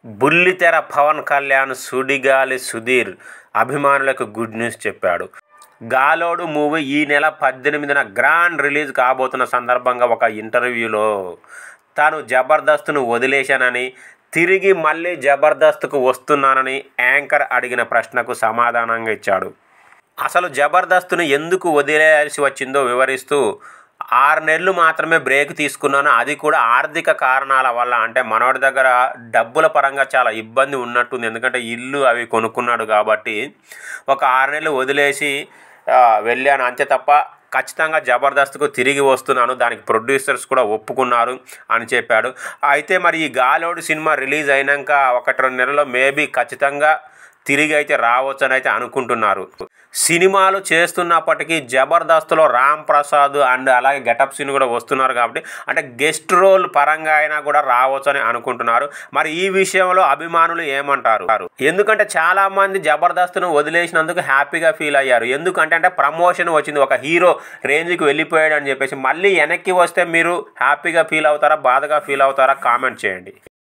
బుల్లితెర పవన్ కళ్యాణ్ సుడిగాలి సుధీర్ అభిమానులకు good news చెప్పాడు గాలోడు మూవీ ఈ నెల పద్దెనిమిదిన గ్రాండ్ రిలీజ్ కాబోతున్న సందర్భంగా ఒక ఇంటర్వ్యూలో తాను జబర్దస్త్ను వదిలేశానని తిరిగి మళ్ళీ జబర్దస్త్కు వస్తున్నానని యాంకర్ అడిగిన ప్రశ్నకు సమాధానంగా ఇచ్చాడు అసలు జబర్దస్త్ను ఎందుకు వదిలేయాల్సి వచ్చిందో వివరిస్తూ ఆరు నెలలు మాత్రమే బ్రేక్ తీసుకున్నాను అది కూడా ఆర్థిక కారణాల వల్ల అంటే మనోడి దగ్గర డబ్బుల పరంగా చాలా ఇబ్బంది ఉన్నట్టుంది ఎందుకంటే ఇల్లు అవి కొనుక్కున్నాడు కాబట్టి ఒక ఆరు నెలలు వదిలేసి ఆ, వెళ్ళాను అంతే తప్ప ఖచ్చితంగా జబర్దస్త్కు తిరిగి వస్తున్నాను దానికి ప్రొడ్యూసర్స్ కూడా ఒప్పుకున్నారు అని చెప్పాడు అయితే మరి ఈ గాలోడు సినిమా రిలీజ్ అయినాక ఒకటి రెండు నెలల్లో మేబీ ఖచ్చితంగా తిరిగి అయితే రావచ్చని అయితే అనుకుంటున్నారు సినిమాలు చేస్తున్నప్పటికీ జబర్దస్త్లో రామ్ ప్రసాద్ అండ్ అలాగే గెటప్ సీన్ కూడా వస్తున్నారు కాబట్టి అంటే గెస్ట్ రోల్ పరంగా అయినా కూడా రావచ్చని అనుకుంటున్నారు మరి ఈ విషయంలో అభిమానులు ఏమంటారు ఎందుకంటే చాలా మంది జబర్దస్త్ను వదిలేసినందుకు హ్యాపీగా ఫీల్ అయ్యారు ఎందుకంటే అంటే ప్రమోషన్ వచ్చింది ఒక హీరో రేంజ్కి వెళ్ళిపోయాడు అని చెప్పేసి మళ్ళీ వెనక్కి వస్తే మీరు హ్యాపీగా ఫీల్ అవుతారా బాధగా ఫీల్ అవుతారా కామెంట్ చేయండి